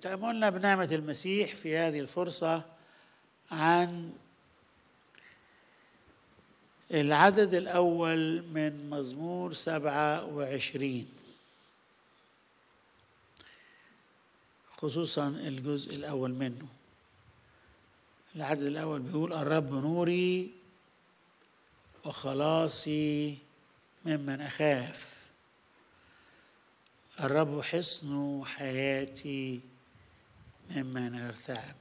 تأملنا بنعمة المسيح في هذه الفرصة عن العدد الأول من مزمور سبعة وعشرين خصوصا الجزء الأول منه العدد الأول بيقول الرب نوري وخلاصي ممن أخاف الرب حصن حياتي ممن ارتعب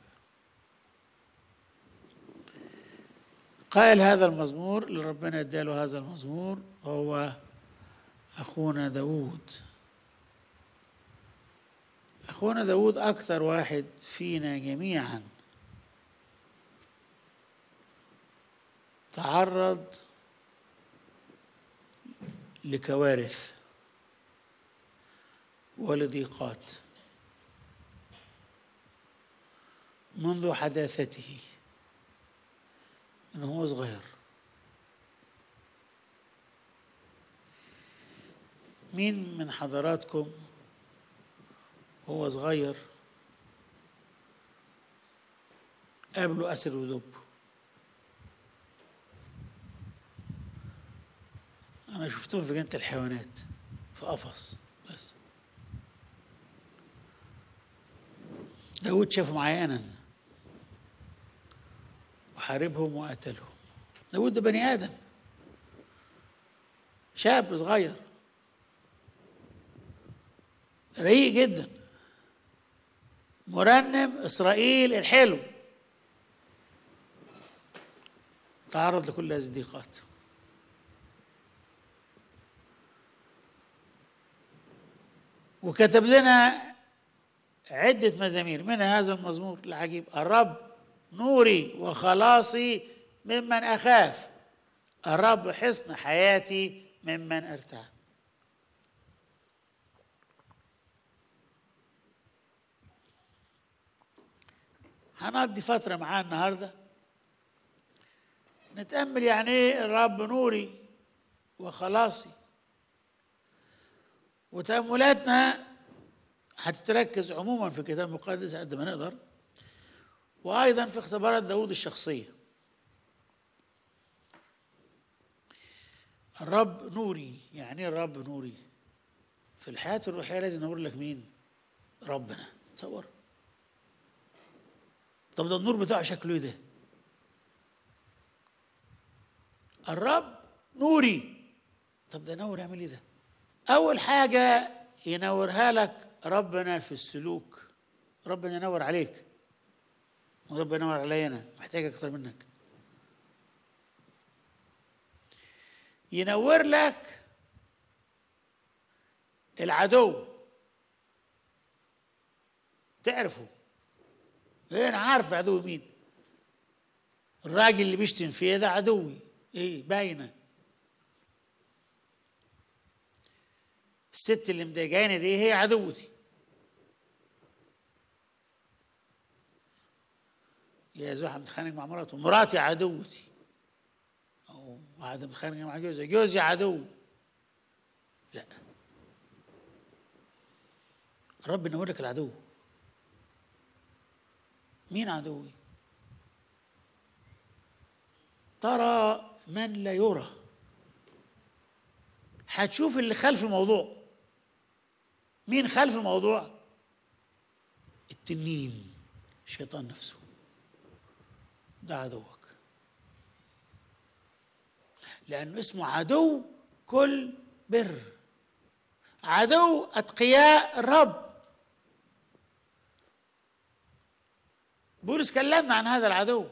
قائل هذا المزمور اللي ربنا اداله هذا المزمور هو أخونا داود أخونا داود أكثر واحد فينا جميعا تعرض لكوارث ولضيقات منذ حداثته من هو صغير مين من حضراتكم هو صغير قابله أسر ودب أنا شفتهم في جنة الحيوانات في قفص بس داود شافهم عيانا وحاربهم وقتلهم داود ده بني آدم شاب صغير رقيق جدا مرنم إسرائيل الحلو تعرض لكل هذه الضيقات وكتب لنا عدة مزامير منها هذا المزمور العجيب الرب نوري وخلاصي ممن أخاف الرب حصن حياتي ممن ارتعب هنقضي فترة معاه النهاردة نتأمل يعني ايه الرب نوري وخلاصي وتأملاتنا هتتركز عموما في الكتاب المقدس قد ما نقدر وأيضا في اختبارات داود الشخصية الرب نوري يعني ايه الرب نوري في الحياة الروحية لازم نقول لك مين ربنا تصور طب ده النور بتاعه شكله ايه ده الرب نوري طب ده نور يعمل ايه ده اول حاجه ينورها لك ربنا في السلوك ربنا ينور عليك وربنا ينور علي انا محتاج اكتر منك ينور لك العدو تعرفه ايه انا عارف عدو مين الراجل اللي بيشتم فيا ده عدوي ايه باينه الست اللي مضايقاني دي هي عدوتي يا زوجها متخانق مع مراته مراتي عدوتي او واحده متخانقه مع جوزها جوزي عدو لا رب ينور لك العدو مين عدوي ترى من لا يرى هتشوف اللي خلف الموضوع مين خلف الموضوع التنين الشيطان نفسه ده عدوك لأنه اسمه عدو كل بر عدو أتقياء الرب بولس كلمنا عن هذا العدو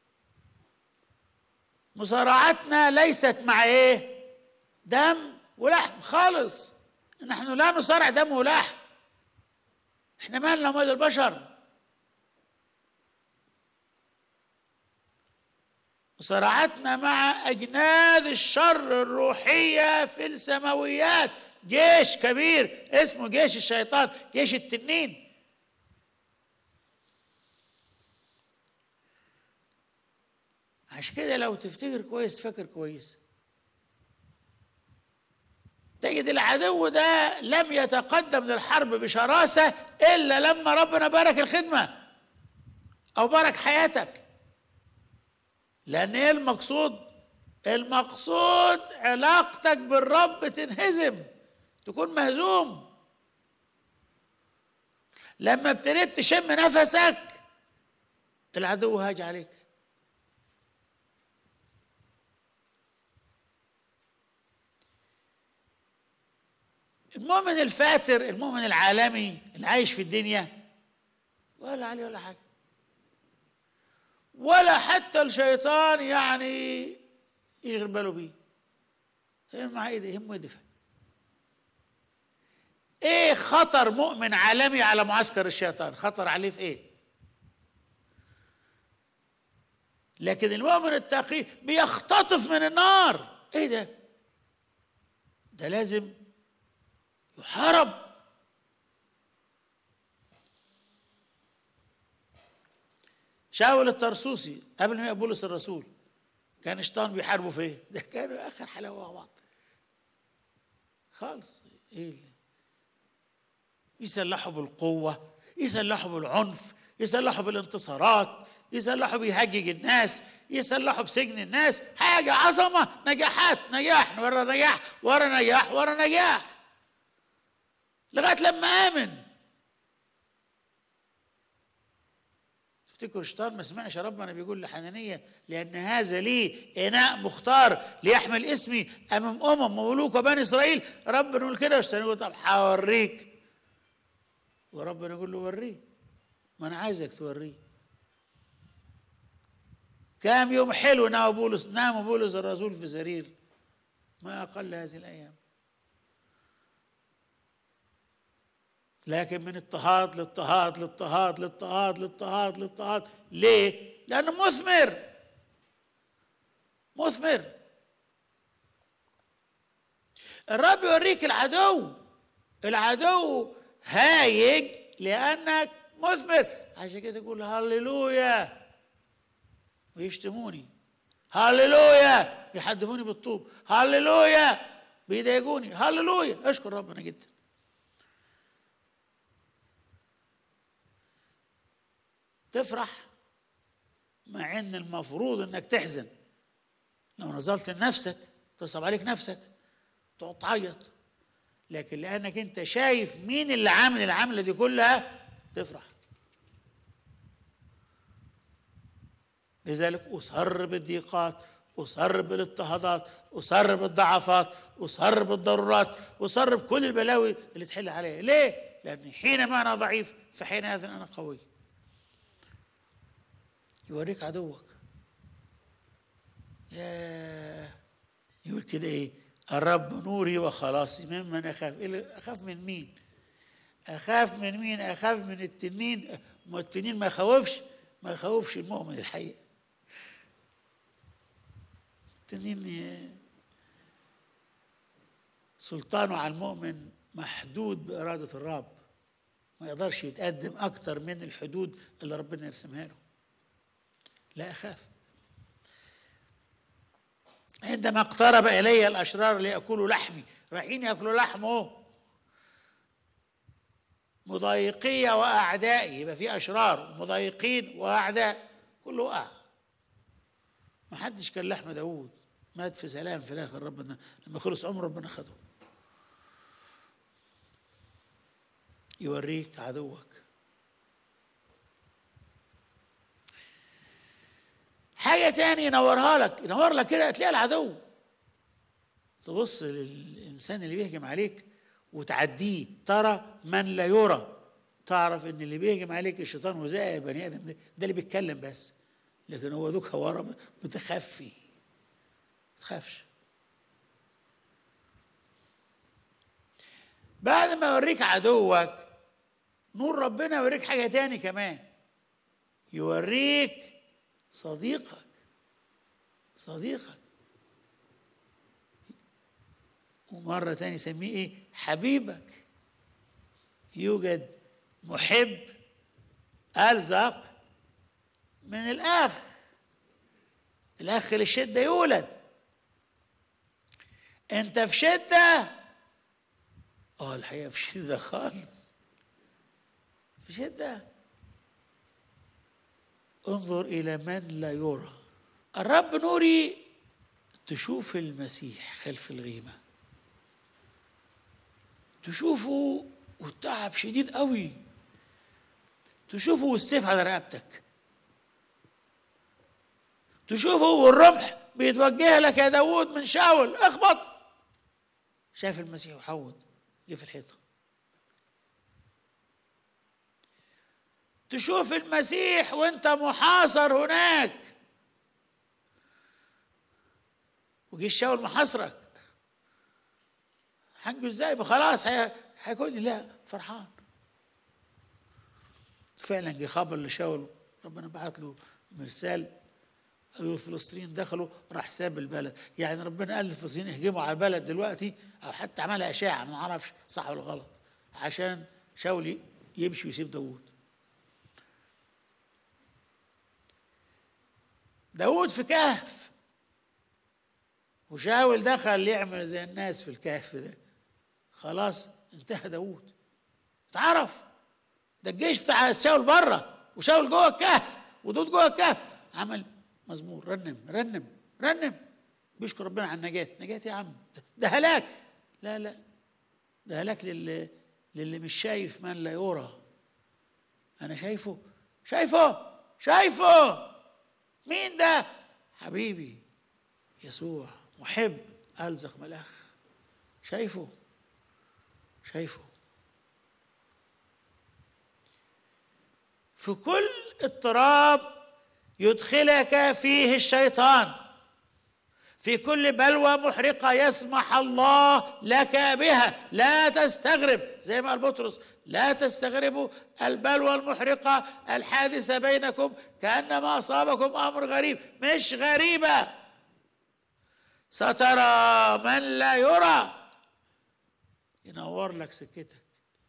مصارعتنا ليست مع ايه دم ولحم خالص نحن لا نصارع دم ولحم احنا مالنا ومال البشر مصارعتنا مع اجناد الشر الروحيه في السماويات جيش كبير اسمه جيش الشيطان جيش التنين عشان كده لو تفتكر كويس فاكر كويس تجد العدو ده لم يتقدم للحرب بشراسة إلا لما ربنا بارك الخدمة أو بارك حياتك لأن إيه المقصود؟ المقصود علاقتك بالرب تنهزم تكون مهزوم لما ابتديت تشم نفسك العدو هاج عليك المؤمن الفاتر المؤمن العالمي اللي عايش في الدنيا ولا عليه ولا حاجه ولا حتى الشيطان يعني يشغل باله بيه يهم ايه يهمه يدفع ايه خطر مؤمن عالمي على معسكر الشيطان خطر عليه في ايه لكن المؤمن التقي بيختطف من النار ايه ده ده لازم يحارب شاول الترسوسي قبل ما يبقى بولس الرسول كان شيطان بيحاربوا فين ده كانوا اخر حلاوه مع بعض خالص ايه اللي يسلحوا بالقوه يسلحوا بالعنف يسلحوا بالانتصارات يسلحوا بيهجج الناس يسلحوا بسجن الناس حاجة عظمة نجاحات نجاح ورا نجاح ورا نجاح ورا نجاح لغاية لما آمن تفتكروا الشيطان ما سمعش ربنا بيقول لحنانية لأن هذا لي إناء مختار ليحمل اسمي أمام أمم وملوك وبني إسرائيل ربنا يقول كده والشيطان يقول طب هوريك وربنا يقول له وريه ما أنا عايزك توريه كام يوم حلو نام بولس نام بولس الرسول في سرير ما أقل هذه الأيام لكن من اضطهاد لاضطهاد لاضطهاد لاضطهاد لاضطهاد لاضطهاد ليه؟ لأنه مثمر مثمر الرب يوريك العدو العدو هايج لأنك مثمر عشان كده تقول هللويا ويشتموني هللويا يحدفوني بالطوب هللويا بيضايقوني هللويا اشكر ربنا جدا تفرح مع ان المفروض انك تحزن لو نزلت لنفسك تصعب عليك نفسك تقعد تعيط لكن لانك انت شايف مين اللي عامل العمله دي كلها تفرح لذلك أصر بالضيقات أصر بالاضطهادات أصر بالضعفات أصر بالضرورات أصر بكل البلاوي اللي تحل عليها ليه؟ لأن حينما أنا ضعيف فحينئذ أنا قوي يوريك عدوك يا يقول كده ايه الرب نوري وخلاصي ممن اخاف اخاف من مين اخاف من مين اخاف من التنين ما التنين ما يخوفش ما يخوفش المؤمن الحقيقه التنين سلطانه على المؤمن محدود بإرادة الرب ما يقدرش يتقدم أكتر من الحدود اللي ربنا يرسمها له لا أخاف عندما اقترب إلي الأشرار ليأكلوا لحمي رايحين يأكلوا لحمه مضايقية وأعدائي يبقى في أشرار مضايقين وأعداء كله وقع ما حدش كان لحم داوود مات في سلام في الاخر ربنا لما خلص عمره ربنا خده يوريك عدوك حاجة تاني ينورها لك ينور لك كده تلاقي العدو تبص للإنسان اللي بيهجم عليك وتعديه ترى من لا يرى تعرف ان اللي بيهجم عليك الشيطان وزي بني ادم ده, ده اللي بيتكلم بس لكن هو دوك ورا متخفي تخافش بعد ما يوريك عدوك نور ربنا يوريك حاجة تاني كمان يوريك صديقك صديقك ومرة تاني يسميه ايه حبيبك يوجد محب ألزق من الأخ الأخ للشدة يولد انت في شده اه الحقيقه في شده خالص في شده انظر الى من لا يرى الرب نوري تشوف المسيح خلف الغيمه تشوفه والتعب شديد قوي تشوفه والسيف على رقبتك تشوفه والرمح بيتوجه لك يا داوود من شاول اخبط شاف المسيح وحود جه في الحيطه تشوف المسيح وانت محاصر هناك وجي شاول محاصرك هنجو ازاي ما خلاص هي- هيكون لي لا فرحان فعلا جه خبر لشاول ربنا بعت له مرسال قالوا الفلسطينيين دخلوا راح ساب البلد يعني ربنا قال للفلسطينيين يهجموا على البلد دلوقتي او حتى عملها اشاعه ما نعرفش صح ولا غلط عشان شاول يمشي ويسيب داوود داوود في كهف وشاول دخل يعمل زي الناس في الكهف ده خلاص انتهى داوود اتعرف ده الجيش بتاع شاول بره وشاول جوه الكهف ودود جوه الكهف عمل مزمور رنم رنم رنم بيشكر ربنا على النجاة نجاة يا عم ده هلاك لا لا ده هلاك للي للي مش شايف من لا يرى انا شايفه شايفه شايفه مين ده حبيبي يسوع محب ألزق ملاخ شايفه شايفه في كل اضطراب يدخلك فيه الشيطان في كل بلوى محرقة يسمح الله لك بها لا تستغرب زي ما قال بطرس لا تستغربوا البلوى المحرقة الحادثة بينكم كأنما أصابكم أمر غريب مش غريبة سترى من لا يرى ينور لك سكتك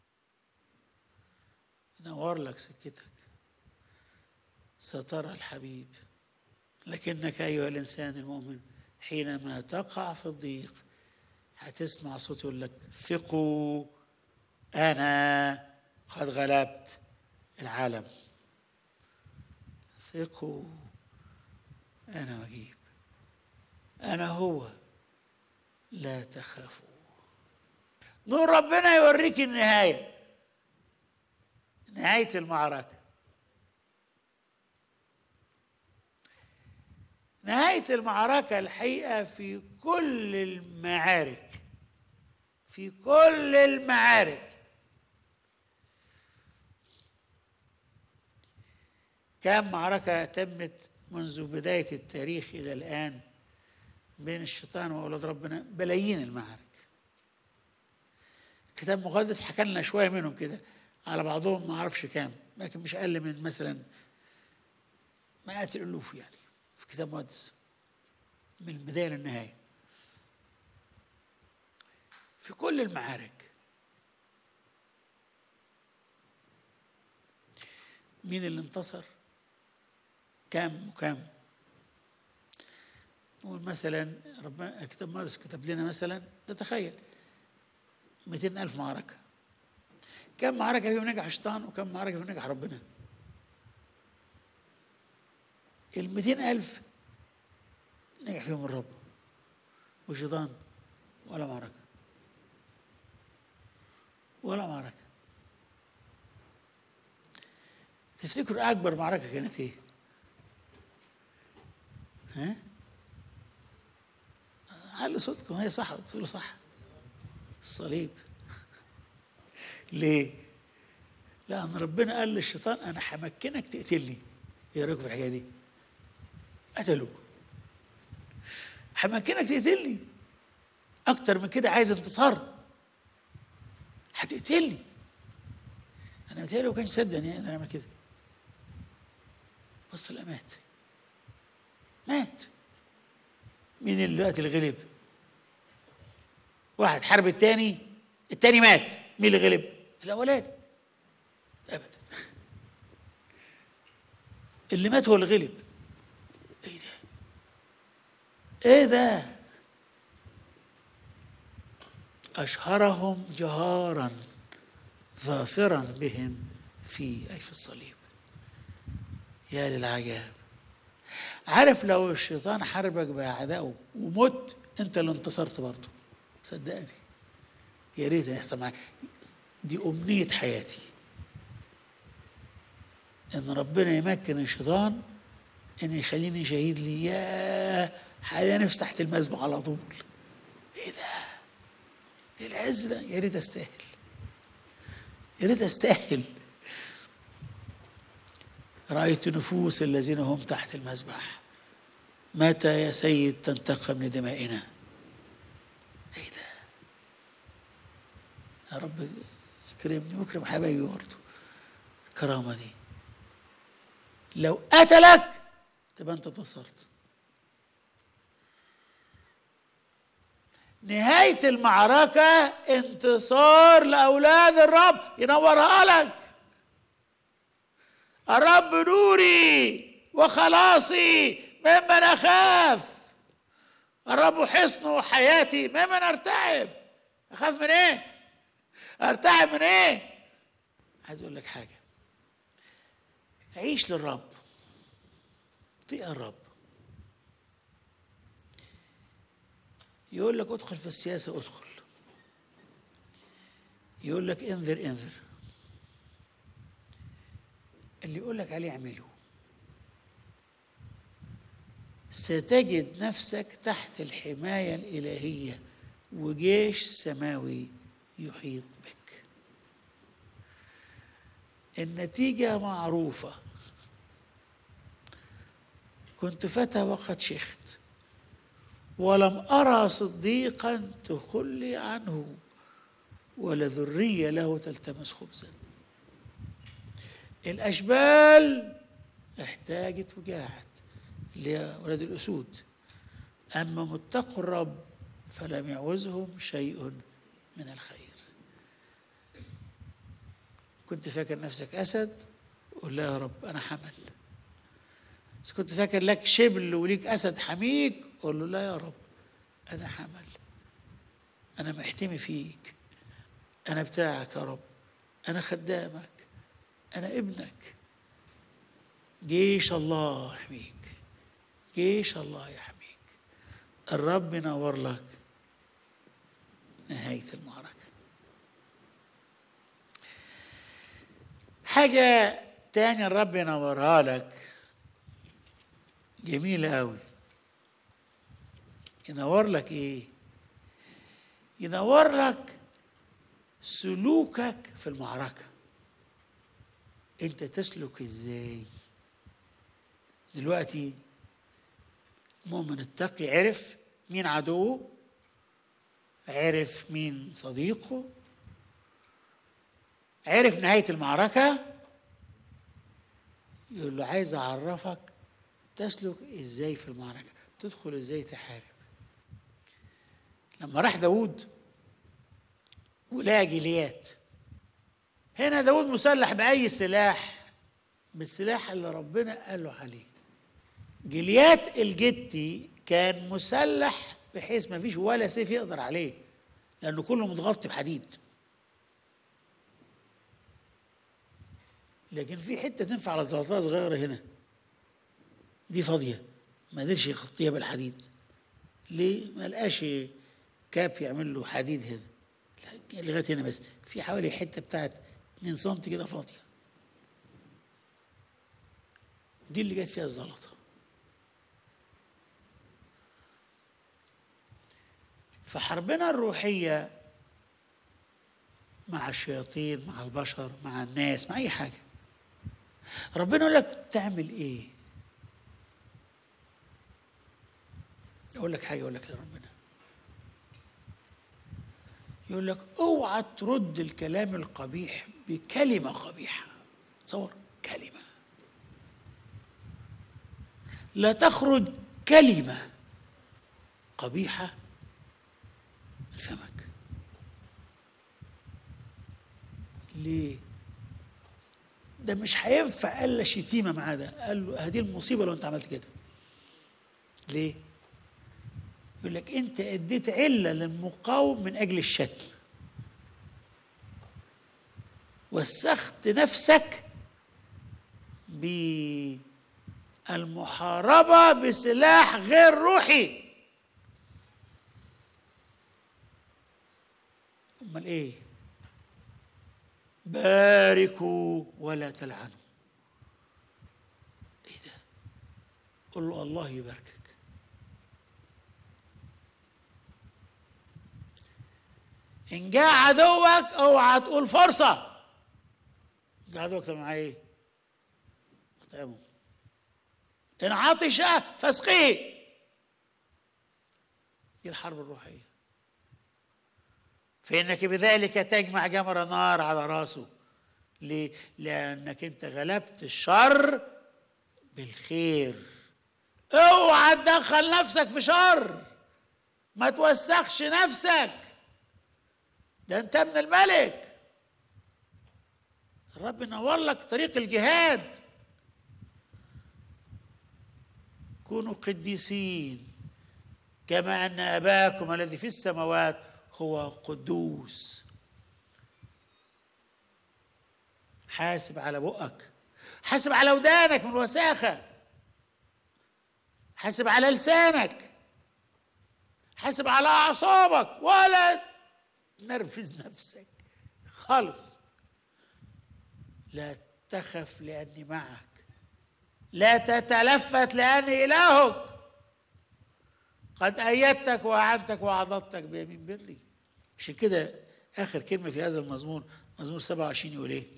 ينور لك سكتك سترى الحبيب لكنك أيها الإنسان المؤمن حينما تقع في الضيق هتسمع صوت يقول لك ثقوا أنا قد غلبت العالم ثقوا أنا مجيب أنا هو لا تخافوا نور ربنا يوريك النهاية نهاية المعركة نهاية المعركة الحقيقة في كل المعارك في كل المعارك كم معركة تمت منذ بداية التاريخ إلى الآن بين الشيطان وأولاد ربنا بلايين المعارك الكتاب المقدس حكى لنا شوية منهم كده على بعضهم ما أعرفش كام لكن مش أقل من مثلا مئات الألوف يعني في كتاب مقدس من البداية للنهاية في كل المعارك مين اللي انتصر كام وكام نقول مثلا ربنا الكتاب المقدس كتب لنا مثلا نتخيل 200 ألف معركة كم معركة فيهم نجح الشيطان وكم معركة فيهم نجح ربنا ال 200 ألف نجح فيهم الرب والشيطان ولا معركة ولا معركة تفتكروا أكبر معركة كانت إيه؟ ها؟ علوا صوتكم هي صح بتقولوا صح الصليب ليه؟ لأن ربنا قال للشيطان أنا همكنك تقتلني إيه رأيكم في الحكاية دي؟ قتلوه همكنك تقتلني أكتر من كده عايز انتصار هتقتلني أنا متهيألي ما كانش صدق إن أنا أعمل كده بص لا مات مات مين اللي وقت اللي غلب؟ واحد حارب التاني التاني مات مين اللي غلب؟ الأولاني أبدا اللي مات هو اللي غلب ايه ده؟ ايه ده؟ أشهرهم جهارا ظافرا بهم في أي في الصليب يا للعجاب عارف لو الشيطان حاربك بأعدائه ومت أنت اللي انتصرت برضه صدقني يا ريت أن يحصل معايا دي أمنية حياتي إن ربنا يمكن الشيطان إن يخليني شهيد لي يا حاليا نفسي تحت المذبح على طول إيه ده؟ إيه العز ده؟ يا ريت أستاهل يا ريت أستاهل رأيت نفوس الذين هم تحت المذبح متى يا سيد تنتقم لدمائنا ايه ده يا رب اكرمني واكرم حبايبي برضه الكرامة دي لو قتلك تبقى انت انتصرت نهاية المعركة انتصار لأولاد الرب ينورها لك الرب نوري وخلاصي ممن أخاف الرب حصن وحياتي ممن أرتعب أخاف من إيه؟ أرتعب من إيه؟ عايز أقول لك حاجة عيش للرب طيق الرب يقول لك ادخل في السياسة ادخل يقول لك انذر انذر اللي يقول لك عليه اعمله ستجد نفسك تحت الحماية الإلهية وجيش سماوي يحيط بك النتيجة معروفة كنت فتى وقد شخت ولم أرى صديقا تخلي عنه ولا ذرية له تلتمس خبزا الأشبال احتاجت وجاعت اللي هي ولاد الأسود أما متقوا الرب فلم يعوزهم شيء من الخير كنت فاكر نفسك أسد قول لا يا رب أنا حمل بس كنت فاكر لك شبل وليك أسد حميك قول له لا يا رب أنا حمل أنا محتمي فيك أنا بتاعك يا رب أنا خدامك أنا ابنك جيش الله يحميك جيش الله يحميك الرب ينور لك نهاية المعركة حاجة تانية الرب ينورها لك جميلة أوي ينور لك إيه؟ ينور لك سلوكك في المعركة أنت تسلك إزاي؟ دلوقتي مؤمن التقي عرف مين عدوه عرف مين صديقه عرف نهاية المعركة يقول له عايز أعرفك تسلك إزاي في المعركة تدخل إزاي تحارب لما راح داود ولقى جليات هنا داود مسلح بأي سلاح بالسلاح اللي ربنا قال له عليه جليات الجتي كان مسلح بحيث ما فيش ولا سيف يقدر عليه لأنه كله متغطي بحديد لكن في حتة تنفع على زلطة صغيرة هنا دي فاضية ما قدرش يغطيها بالحديد ليه؟ ما لقاش كاب يعمل له حديد هنا لغاية هنا بس في حوالي حتة بتاعت 2 سم كده فاضية دي اللي جت فيها الزلطة فحربنا الروحية مع الشياطين مع البشر مع الناس مع أي حاجة ربنا يقول لك تعمل إيه؟ أقول لك حاجة أقول لك لربنا يقول لك اوعى ترد الكلام القبيح بكلمة قبيحة تصور كلمة لا تخرج كلمة قبيحة من فمك ليه؟ ده مش هينفع الا شتيمه معاه ده قال له هذه المصيبه لو انت عملت كده ليه؟ يقول لك انت اديت عله للمقاوم من اجل الشتم وسخت نفسك بالمحاربه بسلاح غير روحي امال ايه باركوا ولا تلعنوا ايه ده قل له الله يباركك ان جاء عدوك اوعى تقول فرصه جاء عدوك طب معاه ايه اطعمه ان عطش فاسقيه دي الحرب الروحيه فإنك بذلك تجمع جمر نار على راسه ليه؟ لأنك أنت غلبت الشر بالخير اوعى تدخل نفسك في شر ما توسخش نفسك ده انت ابن الملك الرب ينور لك طريق الجهاد كونوا قديسين كما ان اباكم الذي في السماوات هو قدوس حاسب على بقك حاسب على ودانك من الوساخة حاسب على لسانك حاسب على أعصابك ولا نرفز نفسك خالص لا تخف لأني معك لا تتلفت لأني إلهك قد أيدتك وأعنتك وعضدتك بيمين بري عشان كده آخر كلمة في هذا المزمور مزمور 27 يقول إيه؟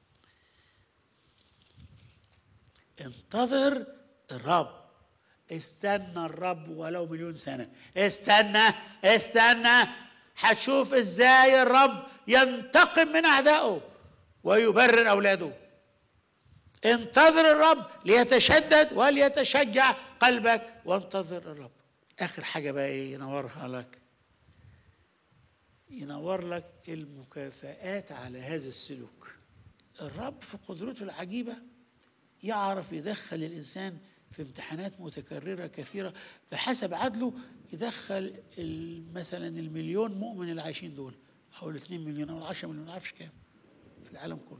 انتظر الرب استنى الرب ولو مليون سنة استنى استنى هتشوف ازاي الرب ينتقم من أعدائه ويبرر أولاده انتظر الرب ليتشدد وليتشجع قلبك وانتظر الرب آخر حاجة بقى إيه ينورها لك ينور لك المكافآت على هذا السلوك الرب في قدرته العجيبة يعرف يدخل الإنسان في امتحانات متكررة كثيرة بحسب عدله يدخل مثلا المليون مؤمن اللي عايشين دول أو الاثنين مليون أو العشرة مليون ما أعرفش كام في العالم كله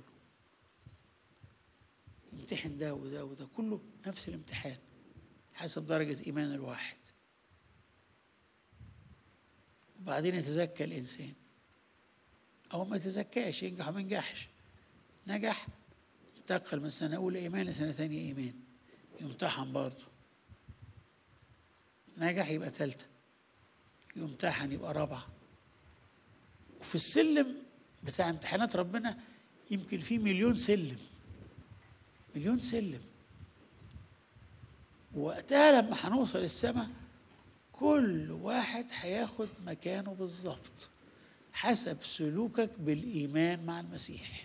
يمتحن ده وده وده كله نفس الامتحان حسب درجة إيمان الواحد وبعدين يتزكى الإنسان أو ما يتزكاش ينجح وما ينجحش نجح انتقل من سنة أولى إيمان لسنة ثانية إيمان يمتحن برضه نجح يبقى ثالثة يمتحن يبقى رابعة وفي السلم بتاع امتحانات ربنا يمكن في مليون سلم مليون سلم وقتها لما هنوصل السماء كل واحد هياخد مكانه بالظبط حسب سلوكك بالإيمان مع المسيح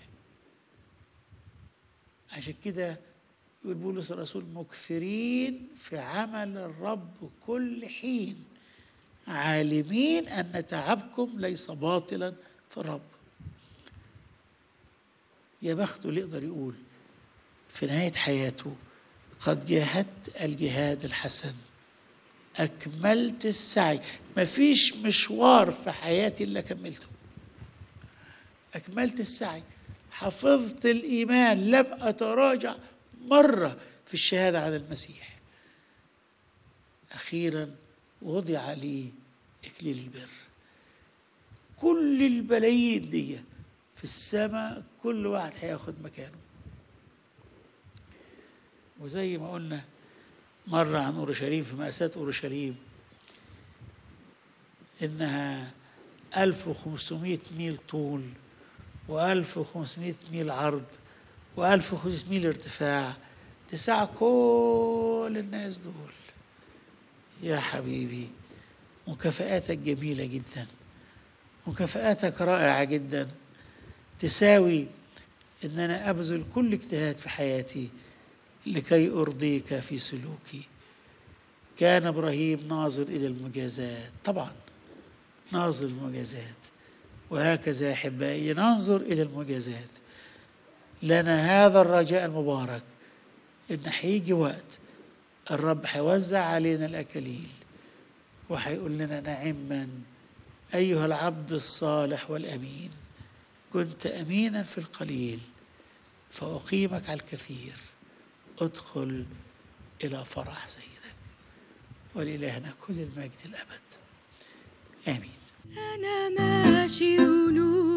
عشان كده يقول بولس الرسول مكثرين في عمل الرب كل حين عالمين أن تعبكم ليس باطلا في الرب يا بخته اللي يقدر يقول في نهاية حياته قد جاهدت الجهاد الحسن أكملت السعي مفيش مشوار في حياتي إلا كملته أكملت السعي حفظت الإيمان لم أتراجع مرة في الشهادة عن المسيح أخيرا وضع لي إكليل البر كل البلايين دي في السماء كل واحد هياخد مكانه وزي ما قلنا مرة عن أورشليم في مأساة أورشليم إنها 1500 ميل طول و1500 ميل عرض و1500 ميل ارتفاع تسع كل الناس دول يا حبيبي مكافآتك جميلة جدا مكافآتك رائعة جدا تساوي ان انا ابذل كل اجتهاد في حياتي لكي ارضيك في سلوكي كان ابراهيم ناظر الى المجازات طبعا ناظر المجازات وهكذا احبائي ننظر الى المجازات لنا هذا الرجاء المبارك ان هيجي وقت الرب هيوزع علينا الاكاليل وهيقول لنا نعما أيها العبد الصالح والأمين كنت أمينا في القليل فأقيمك على الكثير ادخل إلى فرح سيدك ولإلهنا كل المجد الأبد آمين أنا ماشي ونور